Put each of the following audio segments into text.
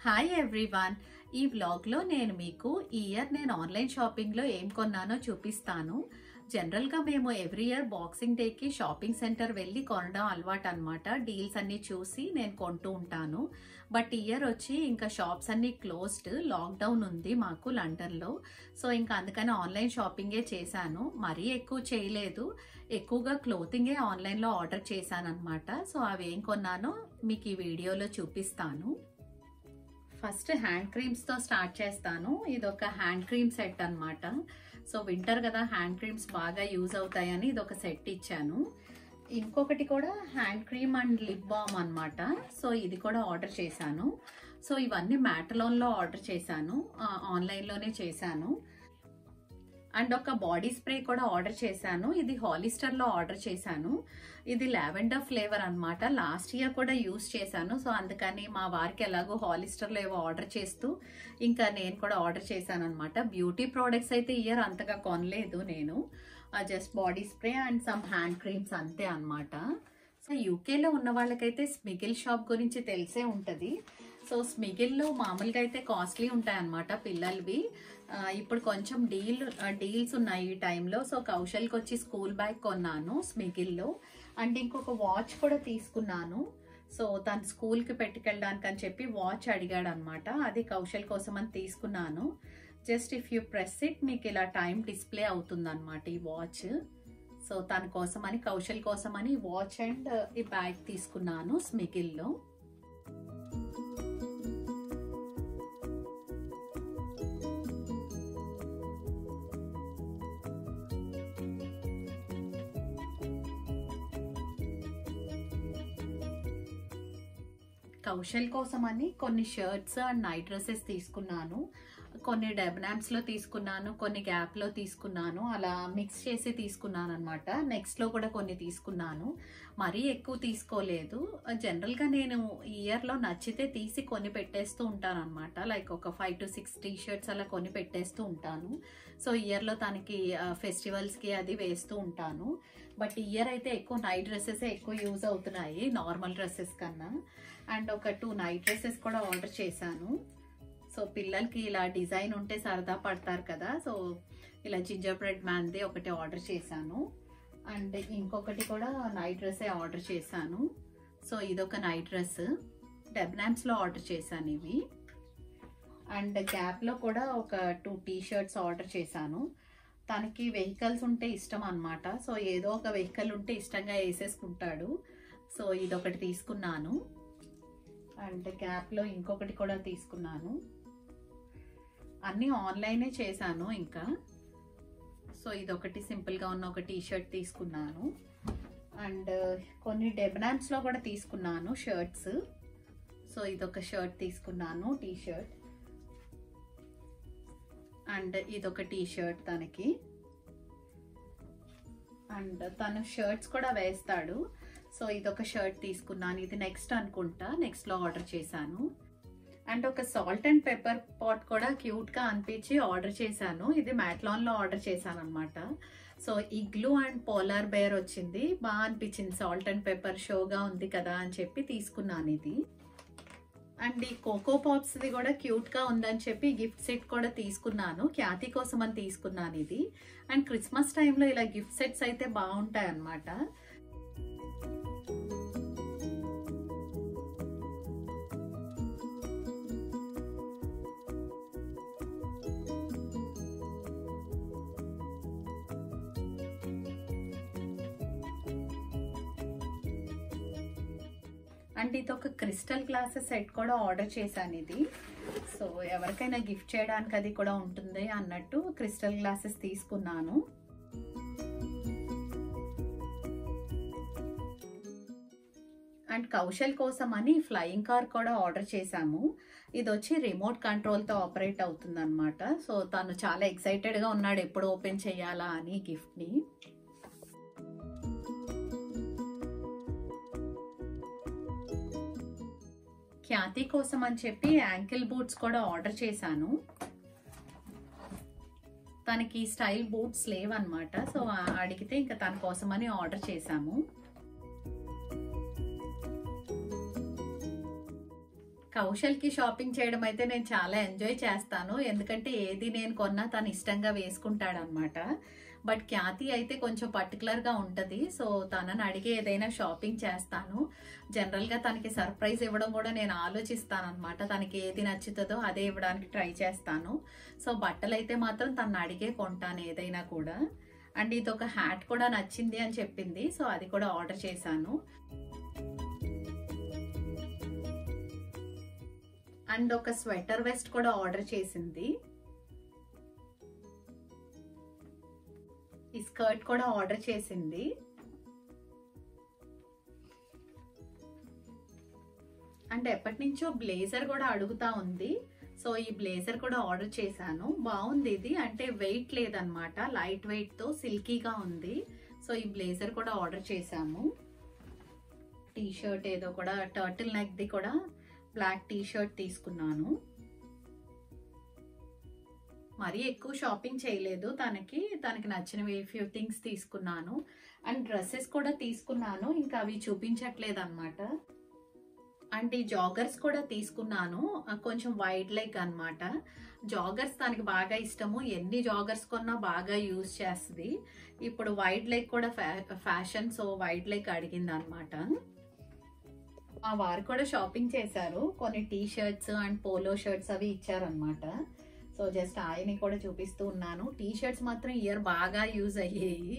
hi everyone ఈ వ్లాగ్లో నేను మీకు ఈ ఇయర్ నేను ఆన్లైన్ షాపింగ్లో ఏం కొన్నానో చూపిస్తాను జనరల్గా మేము ఎవ్రీ ఇయర్ బాక్సింగ్ డేకి షాపింగ్ సెంటర్ వెళ్ళి కొనడం అలవాటు అనమాట డీల్స్ అన్ని చూసి నేను కొంటూ ఉంటాను బట్ ఇయర్ వచ్చి ఇంకా షాప్స్ అన్ని క్లోజ్డ్ లాక్డౌన్ ఉంది మాకు లండన్లో సో ఇంకా అందుకని ఆన్లైన్ షాపింగే చేశాను మరీ ఎక్కువ చేయలేదు ఎక్కువగా క్లోతింగే ఆన్లైన్లో ఆర్డర్ చేశాను అనమాట సో అవి ఏం కొన్నానో మీకు ఈ వీడియోలో చూపిస్తాను ఫస్ట్ హ్యాండ్ క్రీమ్స్తో స్టార్ట్ చేస్తాను ఇది ఒక హ్యాండ్ క్రీమ్ సెట్ అనమాట సో వింటర్ కదా హ్యాండ్ క్రీమ్స్ బాగా యూజ్ అవుతాయని ఇది ఒక సెట్ ఇచ్చాను ఇంకొకటి కూడా hand cream and lip balm అనమాట సో ఇది కూడా ఆర్డర్ చేశాను సో ఇవన్నీ మ్యాటలోన్లో ఆర్డర్ చేశాను ఆన్లైన్లోనే చేశాను అండ్ ఒక బాడీ స్ప్రే కూడా ఆర్డర్ చేశాను ఇది హాలిస్టర్లో ఆర్డర్ చేశాను ఇది లావెండర్ ఫ్లేవర్ అనమాట లాస్ట్ ఇయర్ కూడా యూస్ చేశాను సో అందుకని మా వారికి ఎలాగో హాలిస్టర్లో ఏవో ఆర్డర్ చేస్తూ ఇంకా నేను కూడా ఆర్డర్ చేశాను అనమాట బ్యూటీ ప్రోడక్ట్స్ అయితే ఇయర్ అంతగా కొనలేదు నేను just body spray and some hand creams అంతే అనమాట సో యూకేలో ఉన్న వాళ్ళకైతే స్మిగిల్ షాప్ గురించి తెలిసే ఉంటుంది సో స్మిగిల్లో మామూలుగా అయితే కాస్ట్లీ ఉంటాయి అనమాట పిల్లలవి ఇప్పుడు కొంచెం డీల్ డీల్స్ ఉన్నాయి ఈ టైంలో సో కౌశల్కి వచ్చి స్కూల్ బ్యాగ్ కొన్నాను స్మిగిల్లో అండ్ ఇంకొక వాచ్ కూడా తీసుకున్నాను సో తను స్కూల్కి పెట్టుకెళ్ళడానికి అని చెప్పి వాచ్ అడిగాడు అనమాట అది కౌశల్ కోసం అని తీసుకున్నాను just if you press it మీకు ఇలా టైం డిస్ప్లే అవుతుంది అనమాట ఈ వాచ్ సో తన కోసం అని కౌశల్ కోసం అని వాచ్ అండ్ ఈ బ్యాగ్ తీసుకున్నాను స్మిగిల్లో కౌశల్ కోసం అని కొన్ని షర్ట్స్ అండ్ నైట్ డ్రెస్సెస్ తీసుకున్నాను కొన్ని డెబ్నామ్స్లో తీసుకున్నాను కొన్ని గ్యాప్లో తీసుకున్నాను అలా మిక్స్ చేసి తీసుకున్నాను అనమాట నెక్స్ట్లో కూడా కొన్ని తీసుకున్నాను మరీ ఎక్కువ తీసుకోలేదు జనరల్గా నేను ఈ ఇయర్లో నచ్చితే తీసి కొని పెట్టేస్తూ ఉంటాను అనమాట లైక్ ఒక five to six T shirts అలా కొని పెట్టేస్తూ ఉంటాను సో ఇయర్లో తనకి ఫెస్టివల్స్కి అది వేస్తూ ఉంటాను బట్ ఇయర్ అయితే ఎక్కువ నైట్ డ్రెస్సెస్ ఎక్కువ యూజ్ అవుతున్నాయి నార్మల్ డ్రెస్సెస్ కన్నా అండ్ ఒక టూ నైట్ డ్రెస్సెస్ కూడా ఆర్డర్ చేశాను సో పిల్లలకి ఇలా డిజైన్ ఉంటే సరదా పడతారు కదా సో ఇలా జింజర్ బ్రెడ్ మ్యాన్ది ఒకటి ఆర్డర్ చేశాను అండ్ ఇంకొకటి కూడా నైట్ డ్రెస్సే ఆర్డర్ చేశాను సో ఇదొక నైట్ డ్రెస్ డెబ్నామ్స్లో ఆర్డర్ చేశాను ఇవి అండ్ గ్యాప్లో కూడా ఒక టూ టీ షర్ట్స్ ఆర్డర్ చేశాను తనకి వెహికల్స్ ఉంటే ఇష్టం అనమాట సో ఏదో ఒక వెహికల్ ఉంటే ఇష్టంగా వేసేసుకుంటాడు సో ఇదొకటి తీసుకున్నాను అండ్ గ్యాప్లో ఇంకొకటి కూడా తీసుకున్నాను అన్నీ ఆన్లైనే చేశాను ఇంకా సో ఇదొకటి సింపుల్గా ఉన్న ఒక టీ షర్ట్ తీసుకున్నాను అండ్ కొన్ని డెబనామ్స్లో కూడా తీసుకున్నాను షర్ట్స్ సో ఇదొక షర్ట్ తీసుకున్నాను టీ షర్ట్ అండ్ ఇదొక టీ షర్ట్ తనకి అండ్ తను షర్ట్స్ కూడా వేస్తాడు సో ఇదొక షర్ట్ తీసుకున్నాను ఇది నెక్స్ట్ అనుకుంటా నెక్స్ట్లో ఆర్డర్ చేశాను అండ్ ఒక సాల్ట్ అండ్ పెప్పర్ పాట్ కూడా క్యూట్గా అనిపించి ఆర్డర్ చేశాను ఇది మ్యాట్లాన్లో ఆర్డర్ చేశాను అనమాట so igloo and polar bear వచ్చింది బాగా అనిపించింది సాల్ట్ అండ్ పెప్పర్ షోగా ఉంది కదా అని చెప్పి తీసుకున్నాను ఇది అండ్ ఈ కోకో పాప్స్ది కూడా క్యూట్గా ఉందని చెప్పి గిఫ్ట్ సెట్ కూడా తీసుకున్నాను ఖ్యాతి కోసం అని తీసుకున్నాను ఇది అండ్ క్రిస్మస్ టైంలో ఇలా గిఫ్ట్ సెట్స్ అయితే బాగుంటాయి అన్నమాట అండ్ ఇది ఒక క్రిస్టల్ గ్లాసెస్ సెట్ కూడా ఆర్డర్ చేశాను ఇది సో ఎవరికైనా గిఫ్ట్ చేయడానికి అది కూడా ఉంటుంది అన్నట్టు క్రిస్టల్ గ్లాసెస్ తీసుకున్నాను అండ్ కౌశల్ కోసం అని ఫ్లయింగ్ కార్ కూడా ఆర్డర్ చేశాము ఇది వచ్చి రిమోట్ కంట్రోల్తో ఆపరేట్ అవుతుంది అనమాట సో తను చాలా ఎక్సైటెడ్గా ఉన్నాడు ఎప్పుడు ఓపెన్ చేయాలా అని గిఫ్ట్ని ఖ్యాతి కోసం అని చెప్పి యాంకిల్ బూట్స్ కూడా ఆర్డర్ చేశాను తనకి స్టైల్ బూట్స్ లేవన్నమాట సో అడిగితే ఇంకా తన కోసం అని ఆర్డర్ చేశాము కౌశల్కి షాపింగ్ చేయడం అయితే నేను చాలా ఎంజాయ్ చేస్తాను ఎందుకంటే ఏది నేను కొన్నా తను ఇష్టంగా వేసుకుంటాడు అనమాట బట్ ఖ్యాతి అయితే కొంచెం పర్టికులర్గా ఉంటుంది సో తనని అడిగి ఏదైనా షాపింగ్ చేస్తాను జనరల్గా తనకి సర్ప్రైజ్ ఇవ్వడం కూడా నేను ఆలోచిస్తాను అనమాట తనకి ఏది నచ్చుతుందో అదే ఇవ్వడానికి ట్రై చేస్తాను సో బట్టలు అయితే మాత్రం తను అడిగే కొంటాను ఏదైనా కూడా అండ్ ఇది ఒక హ్యాట్ కూడా నచ్చింది అని చెప్పింది సో అది కూడా ఆర్డర్ చేశాను అండ్ ఒక స్వెటర్ వెస్ట్ కూడా ఆర్డర్ చేసింది ఈ స్కర్ట్ కూడా ఆర్డర్ చేసింది అండ్ ఎప్పటి నుంచో బ్లేజర్ కూడా అడుగుతా ఉంది సో ఈ బ్లేజర్ కూడా ఆర్డర్ చేశాను బాగుంది ఇది అంటే వెయిట్ లేదనమాట లైట్ వెయిట్ తో సిల్కీగా ఉంది సో ఈ బ్లేజర్ కూడా ఆర్డర్ చేశాము టీ షర్ట్ ఏదో కూడా టర్టిల్ నెక్ ది కూడా బ్లాక్ టీ షర్ట్ తీసుకున్నాను మరీ ఎక్కువ షాపింగ్ చేయలేదు తనకి తనకి నచ్చినవి ఫ్యూ థింగ్స్ తీసుకున్నాను అండ్ డ్రెస్సెస్ కూడా తీసుకున్నాను ఇంకా అవి చూపించట్లేదు అనమాట అండ్ ఈ జాగర్స్ కూడా తీసుకున్నాను కొంచెం వైడ్ లెగ్ అనమాట జాగర్స్ తనకి బాగా ఇష్టము ఎన్ని జాగర్స్ కొన్నా బాగా యూజ్ చేస్తుంది ఇప్పుడు వైడ్ లెగ్ కూడా ఫ్యాషన్ సో వైడ్ లెగ్ అడిగింది అనమాట మా వారు కూడా షాపింగ్ చేశారు కొన్ని T shirts and polo shirts అవి ఇచ్చారనమాట సో జస్ట్ ఆయన్ని కూడా చూపిస్తూ ఉన్నాను టీ షర్ట్స్ మాత్రం ఇయర్ బాగా యూజ్ అయ్యాయి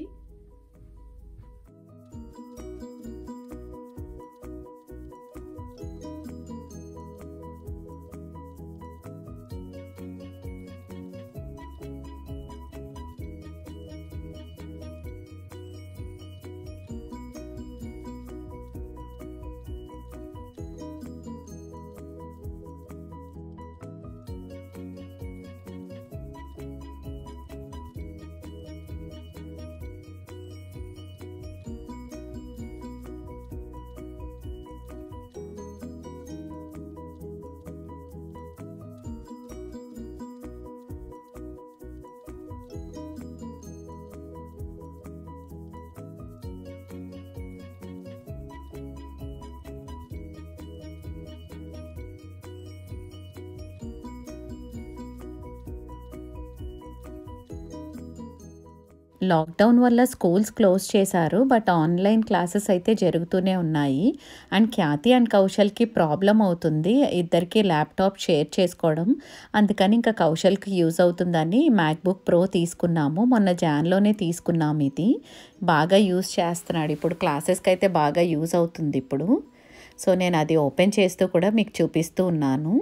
లాక్డౌన్ వల్ల స్కూల్స్ క్లోజ్ చేశారు బట్ ఆన్లైన్ క్లాసెస్ అయితే జరుగుతూనే ఉన్నాయి అండ్ ఖ్యాతి అండ్ కౌశల్కి ప్రాబ్లం అవుతుంది ఇద్దరికి ల్యాప్టాప్ షేర్ చేసుకోవడం అందుకని ఇంకా కౌశల్కి యూజ్ అవుతుందని మ్యాక్బుక్ ప్రో తీసుకున్నాము మొన్న జాన్లోనే తీసుకున్నాము ఇది బాగా యూజ్ చేస్తున్నాడు ఇప్పుడు క్లాసెస్కి అయితే బాగా యూజ్ అవుతుంది ఇప్పుడు సో నేను అది ఓపెన్ చేస్తూ కూడా మీకు చూపిస్తూ ఉన్నాను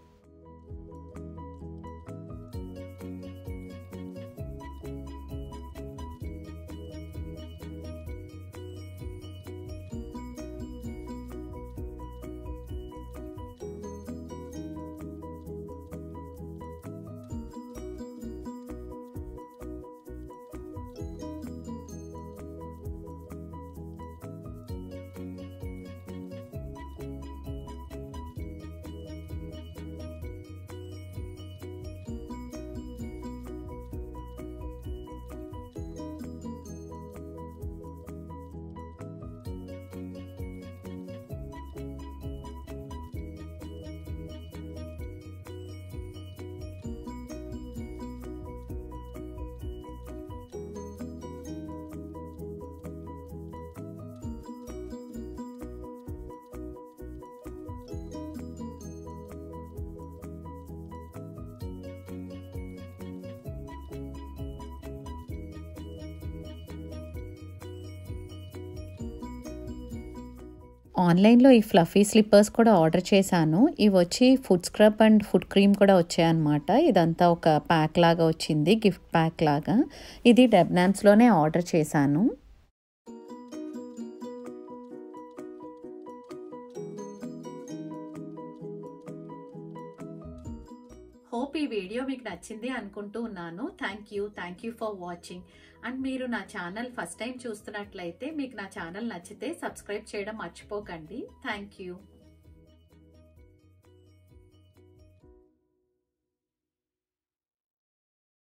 ఆన్లైన్లో ఈ ఫ్లఫీ స్లిప్పర్స్ కూడా ఆర్డర్ చేశాను ఇవి వచ్చి food scrub and food cream కూడా వచ్చాయన్నమాట ఇదంతా ఒక ప్యాక్ లాగా వచ్చింది గిఫ్ట్ ప్యాక్ లాగా ఇది డెబ్నాన్స్లోనే ఆర్డర్ చేశాను హోప్ ఈ వీడియో మీకు నచ్చింది అనుకుంటూ ఉన్నాను thank you thank you for watching and మీరు నా ఛానల్ ఫస్ట్ టైం చూస్తున్నట్లయితే మీకు నా ఛానల్ నచ్చితే సబ్స్క్రైబ్ చేయడం మర్చిపోకండి థ్యాంక్ యూ